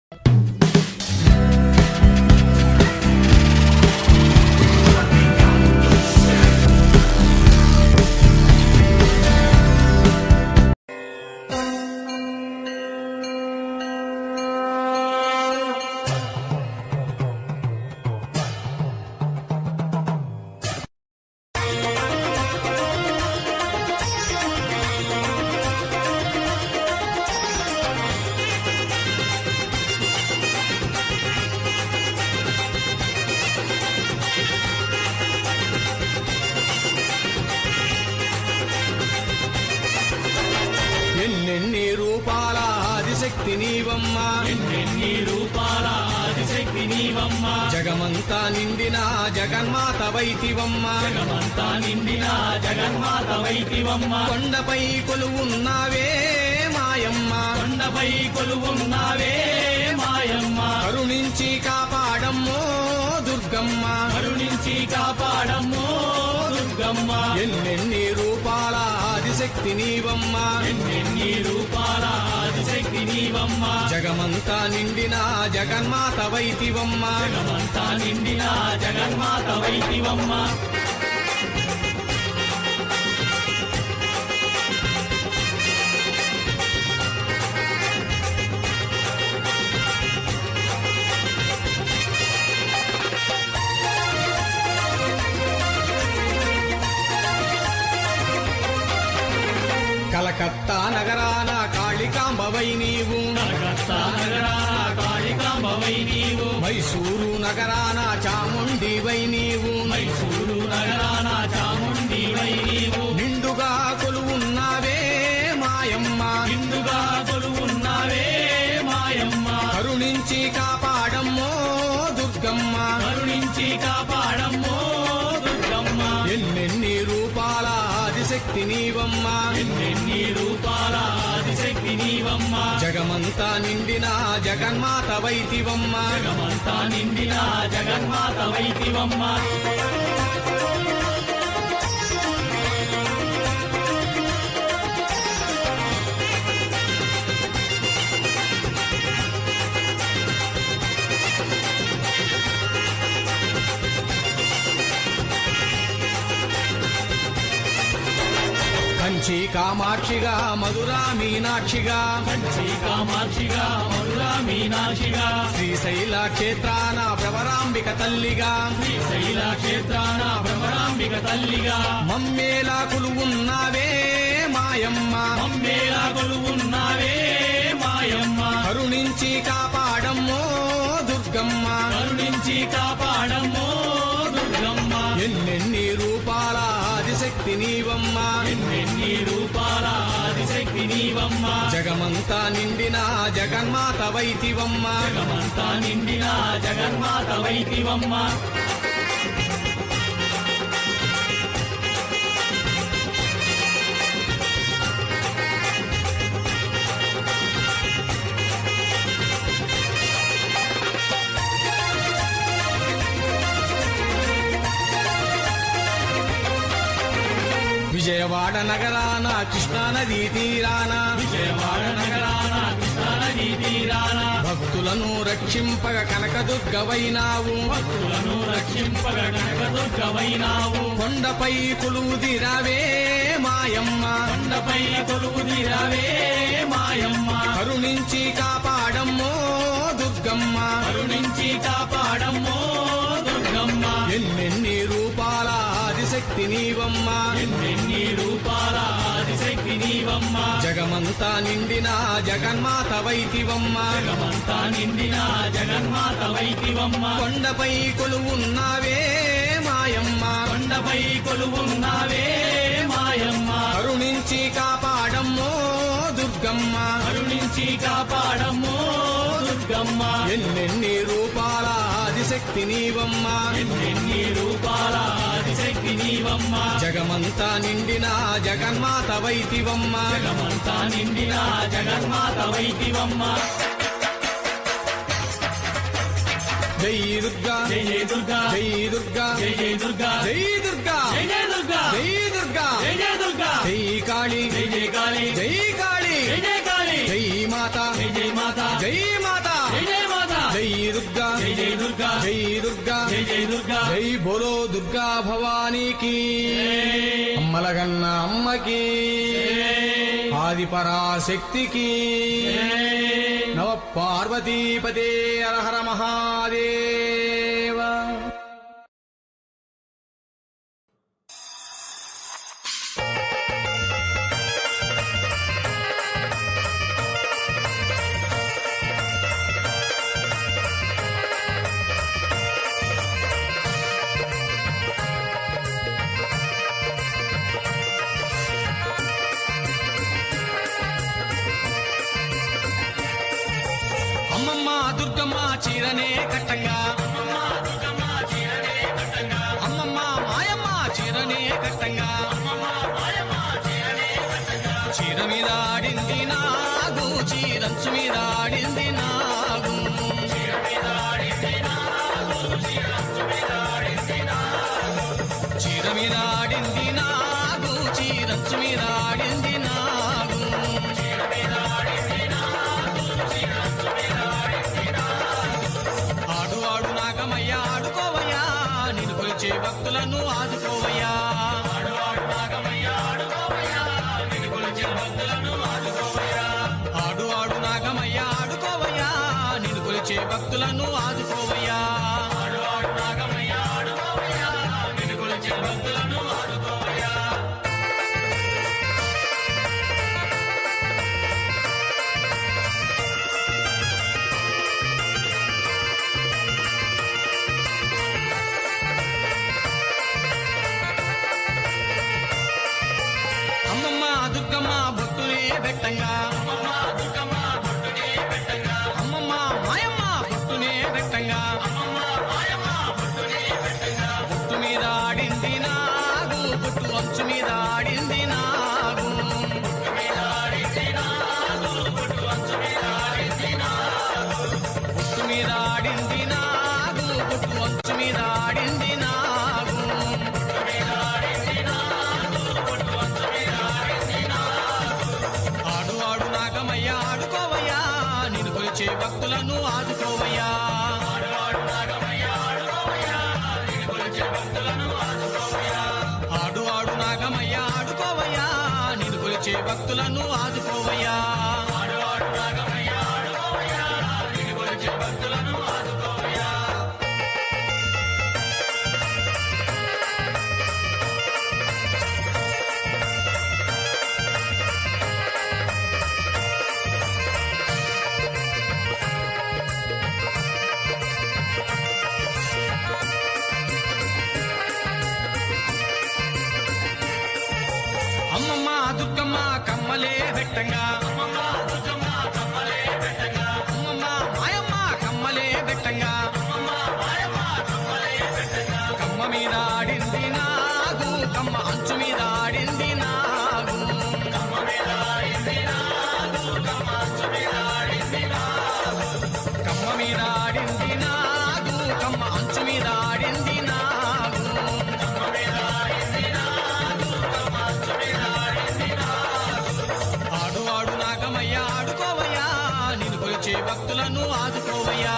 ఎన్నెన్ని రూపాల ఆదిశక్తి నీవమ్మా ఎన్నెన్ని రూపాల ఆదిశక్తి నీవమ్మా జగమంతా నిండిన జగన్మాత వైతివమ్మా జగమంతా నిండిన జగన్మాత వైతివమ్మా కొండపై కొలువున్నావే మాయమ్మ కొండపై కొలువున్నావే మాయమ్మ కరుణించి కాపాడమ్మో దుర్గమ్మ కరుణించి కాపాడమ్మో దుర్గమ్మ ఎన్నెన్ని రూపాల ఆదిశక్తి నీవమ్మా ఎన్నెన్ని రూపాల ఆదిశక్తి నీవమ్మా జగమంతా నిండిన జగన్మాత వైతివమ్మా జగమంతా నిండిన జగన్మాత వైతివమ్మా కలకత్తా నగరాన కాళికాంబవై నీవు కలకత్తా నగరాన కాళికాంబవై నీవు మైసూరు నగరాన చాముండివై నీవు మైసూరు నగరాన చాముండివై నీవు నిండుగా కొలువున్నావే మాయమ్మ నిండుగా కొలువున్నావే మాయమ్మ కరుణించి కాపాడమ్మో దుర్గమ్మ కరుణించి కాపాడమ్మో దుర్గమ్మ ఎన్నెన్ని రూపాల ఆదిశక్తి నీవమ్మా ఎన్నెన్ని రూపాల ఆదిశక్తి నీవమ్మ జగమంతా నిండిన జగన్మాత వైతివమ్మా జగమంతా నిండిన జగన్మాత వైతివమ్మ కంచి కామాక్షిగా మధురా మీనాక్షిగా కంచి కామాక్షిగా మధురా మీనాక్షిగా శ్రీశైల క్షేత్రాన భ్రవరాంబిక తల్లిగా శ్రీశైల క్షేత్రాన భ్రమరాంబిక తల్లిగా మమ్మేలా కొలువున్నావే మాయమ్మ మమ్మేలా కొలువున్నావే మాయమ్మ కరుణించి కాపాడమ్మో దుర్గమ్మ కరుణించి కాపాడమ్మో దుర్గమ్మ ఎన్నెన్ని రూపాల ఆదిశక్తి నీవమ్మా ఎన్నెన్ని రూపాల ఆదిశక్తి నీవమ్మ జగమంతా నిండిన జగన్మాత వైతివమ్మా జగమంతా నిండిన జగన్మాత వైతివమ్మ విజయవాడ నగరాన కృష్ణానదీ తీరాన విజయవాడ నగరాన కృష్ణానదీ తీరాన భక్తులను రక్షింపగ కనకదుర్గవైనావు భక్తులను రక్షింపగ కనకదుర్గవైనావు కొండపై కొలువుదిరావే మాయమ్మ కొండపై కొలువుదిరావే మాయమ్మ కరుణించి కాపాడమ్మో దుర్గమ్మ కరుణించి కాపాడమ్మో దుర్గమ్మ ఎన్నెన్ని రూపాల ఆదిశక్తి నీవమ్మా ఎన్నెన్ని రూపాల ఆదిశక్తి నీవమ్మ జగమంతా నిండిన జగన్మాత వైతివమ్మా జగమంతా నిండిన జగన్మాత వైతివమ్మ కొండపై కొలువున్నావే మాయమ్మ కొండపై కొలువున్నావే మాయమ్మ కరుణించి కాపాడమ్మో దుర్గమ్మ కరుణించి కాపాడమ్మో దుర్గమ్మ ఎన్నెన్ని రూపాల ఆదిశక్తి నీవమ్మా ఎన్నెన్ని రూపాల ఆదిశక్తి నీవమ్మ జగమంతా నిండిన జగన్మాత వైతివమ్మా జగమంతా నిండిన జగన్మాత వైతివమ్మ జై దుర్గా జయ జయ దుర్గా జై దుర్గా జయ జయ దుర్గా జై దుర్గా జయ జయ దుర్గా జై దుర్గా జయ జయ దుర్గా జై కాళీ జయ జయ కాళీ జై కాళీ జయ జయ కాళీ జై మాత జయ జయ మాత జై మాత జయ జయ దుర్గా జై జై దుర్గా జై దుర్గా జై జై దుర్గా జై బోలో దుర్గా భవానీకి అమ్మలగన్న అమ్మకి ఆది పరాశక్తికి నవ పార్వతీపతే హర మహాదేవ అమ్మమ్మ దుర్గమ్మ చీరనే కట్టంగా అమ్మమ్మ మాయమ్మ చీరనే కట్టంగా చీర మీద ఆడింది నాగు చీరంచు మీద ఆడింది నాగు చీర మీద ఆడింది నాగు చీరంచు మీద ఆడింది నాగు ఆడు ఆడు నాగమయ్య ఆడుకోవయ్యా నిన్ను కొలిచే భక్తులను ఆదుకోవయ్యా ఆడు ఆడు నాగమయ్య ఆడుకోవయ్యా నిన్ను కొలిచే భక్తులను ఆదుకోవయ్యా అమ్మమ్మ దుర్గమ్మ బొట్టునే పెట్టంగా అమ్మమ్మ మాయమ్మ బొట్టునే పెట్టంగా బొట్టు మీద ఆడింది నాగు బొట్టు అంచు మీద ఆడింది నాగు బొట్టు మీద ఆడింది నాగు బొట్టు అంచు మీద ఆడింది నాగు ఆడు ఆడు నాగమయ్య ఆడుకోవయ్యా నిన్ను కొలిచే భక్తులను ఆదుకోవయ్యా ఆడు ఆడు నాగమయ్య ఆడుకోవయ్యా నిన్ను కొలిచే భక్తులను ఆదుకోవయ్యా అమ్మమ్మ దుర్గమ్మ కమ్మలే పెట్టంగా అమ్మమ్మ మాయమ్మ కమ్మలే పెట్టంగా కమ్మ మీద ఆడింది నాగు కమ్మ అంచు మీద ఆడింది నాగు కమ్మ మీద ఆడింది నాగు కమ్మ అంచు మీద ఆడింది నాగు ఆడు ఆడు నాగమయ్య ఆడుకోవయ్యా నిన్ను కొలిచే భక్తులను ఆదుకోవయ్యా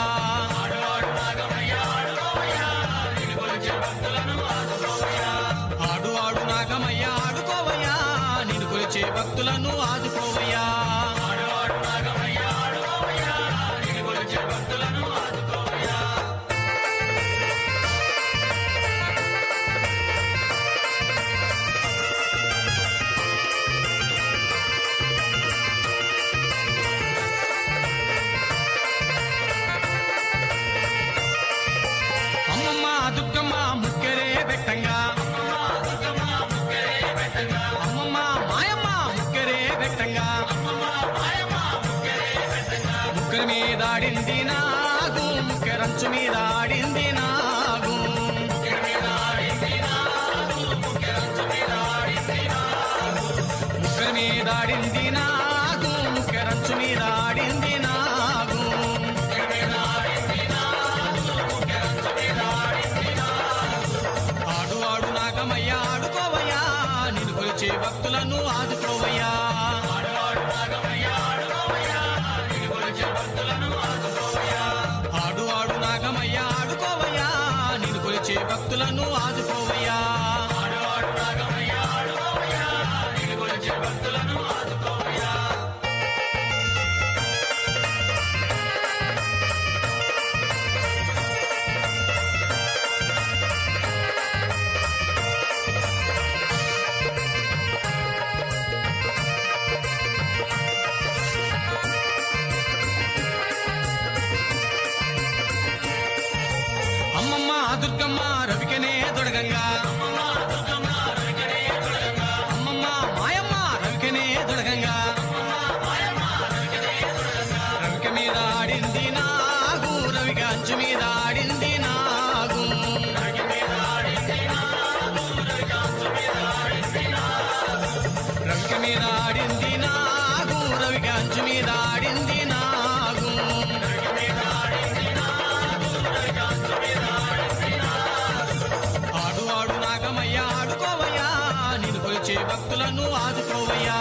ఆడు ఆడు నాగమయ్య ఆడుకోవయ్యా నిన్ను కొలిచే భక్తులను ఆదుకోవయ్యా అమ్మమ్మ దుర్గమ్మ ముక్కెరే పెట్టంగా అమ్మమ్మ మాయమ్మ ముక్కెరే పెట్టంగా ముక్కరి మీద ఆడింది నాగు ముక్కెరంచు మీద ఆడింది నాగు ముక్కరి మీద ఆడింది నాగు ముక్కెరంచు మీద ఆడింది నాగు ఆడు ఆడు నాగమయ్య ఆడుకోవయ్యా నిన్ను కొలిచే భక్తులను ఆదుకోవయ్యా ఆడు ఆడు భక్తులను ఆదుకోవయ్యా అమ్మమ్మ దుర్గమ్మ రవికనే దొడగంగా అమ్మమ్మ మాయమ్మ రవికనే దొడగంగా రవిక మీద ఆడింది నాగు రవిక అంచు మీద ఆడింది నాగు రవిక మీద ఆడింది నాగు రవిక అంచు మీద ఆడింది నాగు ఆడు ఆడు నాగమయ్య ఆడుకోవయ్యా నేను కొలిచే భక్తులను ఆదుకోవయ్యా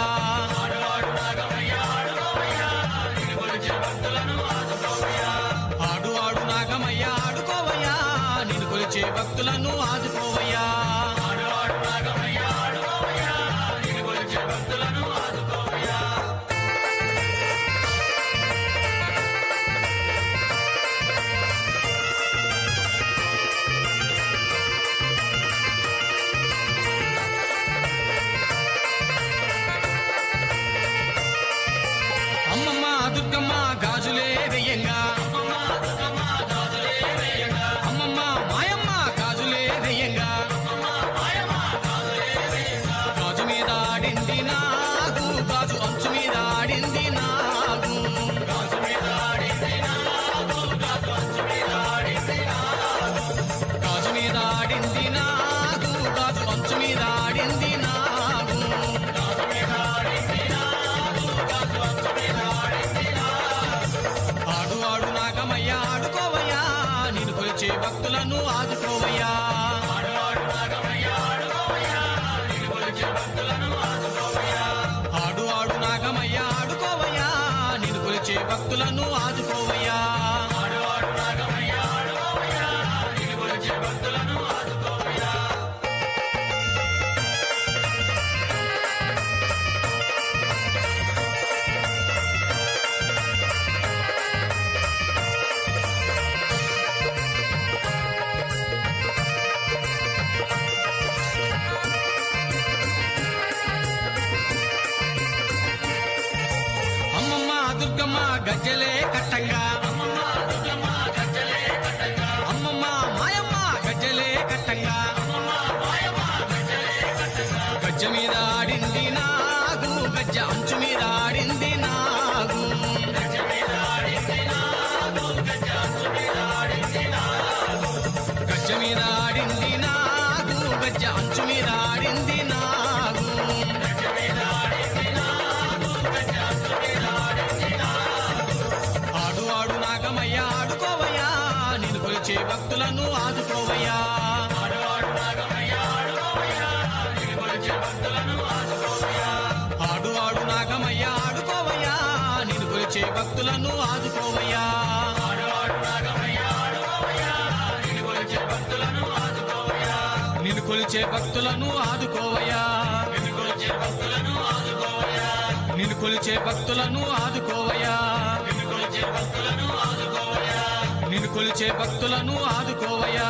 ఆడు ఆడు నాగమయ్య ఆడుకోవయ్యా నేను కొలిచే భక్తులను ఆదుకోవయ్యా అమ్మమ్మ దుర్గమ్మ గాజులే వెయ్యంగా అమ్మమ్మ మాయమ్మ గాజులే వెయ్యంగా గాజు మీద ఆడింది నాగు గాజు అంచు మీద ఆడింది నాగు గాజు మీద ఆడింది నాగు గాజు అంచు మీద ఆడింది నాగు ఆడు ఆడు నాగమయ్య ఆడుకోవయ్యా నేను కొలిచే భక్తులను ఆదుకోవయ్యా ఆడు ఆడు నాగమయ్య ఆడుకోవయ్యా నేను కొలిచే భక్తులను ఆదుకోవయ్యా అమ్మమ్మ దుర్గమ్మ గజ్జలే కట్టంగా అమ్మమ్మ మాయమ్మ గజ్జలే కట్టంగా గజ్జ మీద ఆడింది నాగు గజ్జ అంచు మీద ఆడింది నాగు గజ్జ మీద ఆడింది నాగు గజ్జ అంచు మీద ఆడింది నాగు ఆడు ఆడు నాగమయ్య ఆడుకోవయ్యా నేను కొలిచే భక్తులను ఆదుకోవయ్యా ఆడు ఆడు నాగమయ్య ఆడుకోవయ్యా నేను కొలిచే భక్తులను ఆదుకోవయ్యా నిన్ను కొలిచే భక్తులను ఆదుకోవయ్యా నిన్ను కొలిచే భక్తులను ఆదుకోవయ్యా నిన్ను కొలిచే భక్తులను ఆదుకోవయ్యా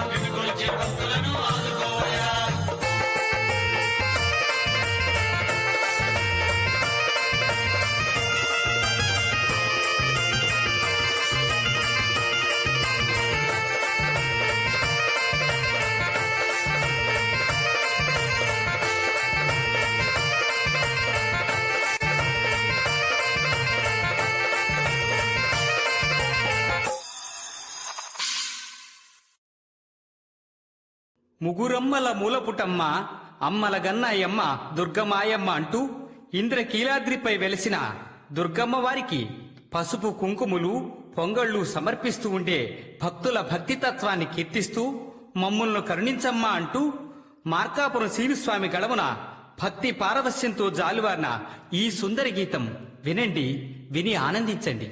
ముగురమ్మల మూలపుటమ్మ అమ్మల గన్నాయమ్మ దుర్గమాయమ్మ అంటూ ఇంద్రకీలాద్రిపై వెలిసిన దుర్గమ్మ వారికి పసుపు కుంకుములు పొంగళ్ళు సమర్పిస్తూ ఉండే భక్తుల భక్తితత్వాన్ని కీర్తిస్తూ మమ్ములను కరుణించమ్మా అంటూ మార్కాపురం శ్రీనుస్వామి గడమున భక్తి పారవస్యంతో జాలువారిన ఈ సుందరి గీతం వినండి విని ఆనందించండి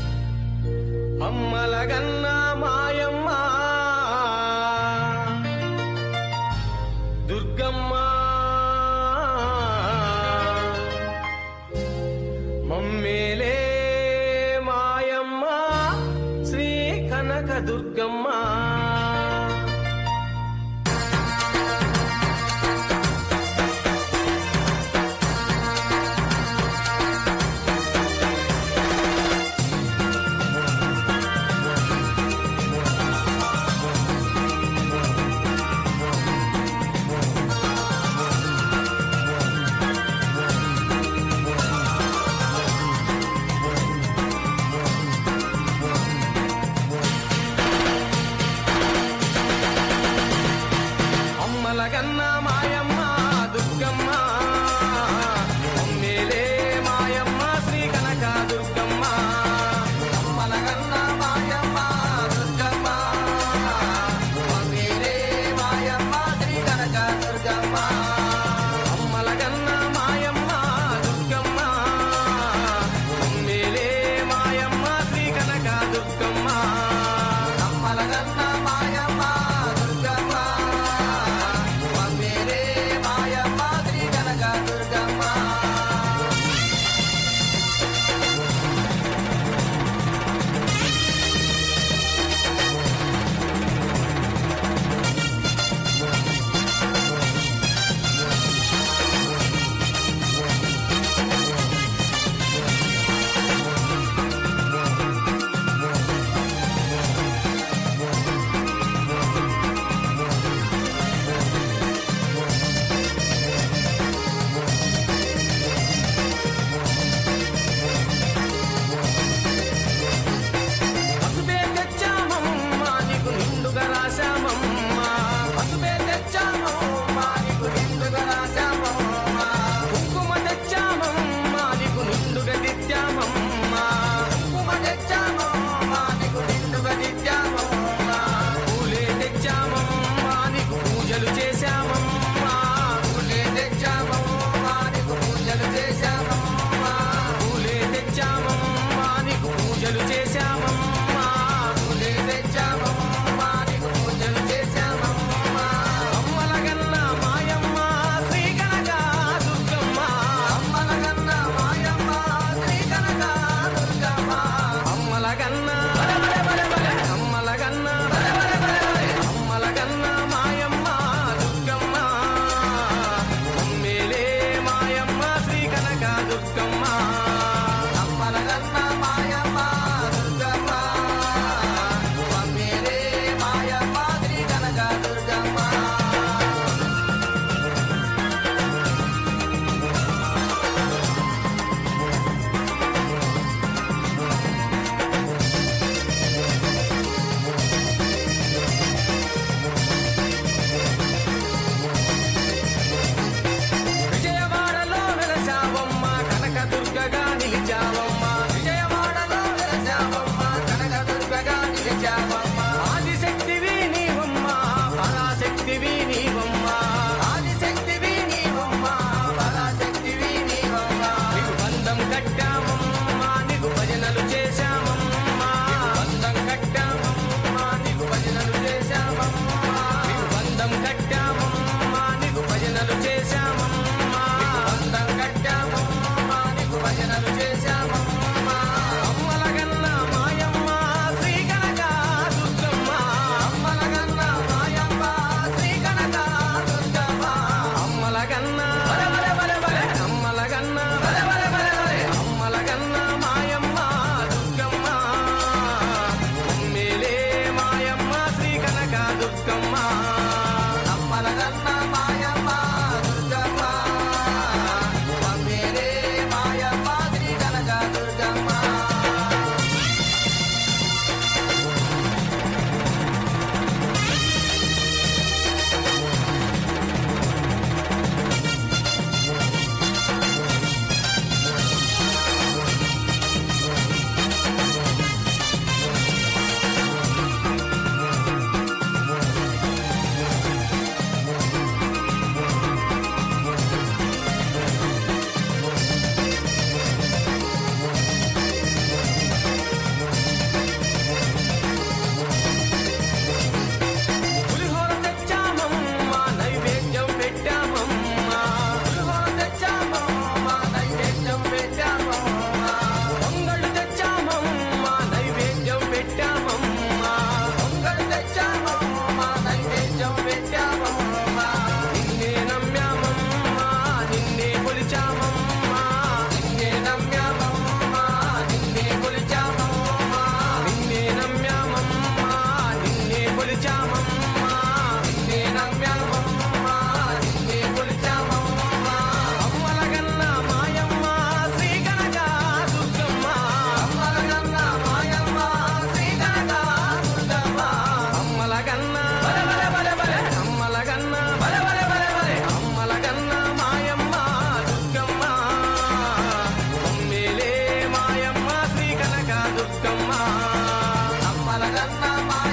అమ్మలగన్న మాయమ్మ కనక దుర్గమ్మ అమ్మల గన్న మాయమ్మ దుర్గమ్మ అమ్మేలే మాయమ్మ శ్రీ కనక దుర్గమ్మ అమ్మల గన్న మాయమ్మ దుర్గమ్మ అమ్మేలే మాయమ్మ శ్రీ కనక దుర్గమ్మ అమ్మల గన్న మాయమ్మ దుర్గమ్మ అమ్మేలే మాయమ్మ శ్రీ కనక దుర్గమ్మ అమ్మల గన్న మాయమ్మ దుర్గమ్మ కొలిచామమ్మ నిన్నే నమ్మామమ్మ నిన్నే కొలిచామమ్మ అమ్మల గన్న మాయమ్మ శ్రీ కనక దుర్గమ్మ అమ్మల గన్న మాయమ్మ శ్రీ కనక దుర్గమ్మ అమ్మల గన్న బల బల బల బల అమ్మల గన్న బల బల బల బల అమ్మల గన్న మాయమ్మ దుర్గమ్మ అమ్మేలే మాయమ్మ శ్రీ కనక దుర్గమ్మ అమ్మల గన్న మాయమ్మ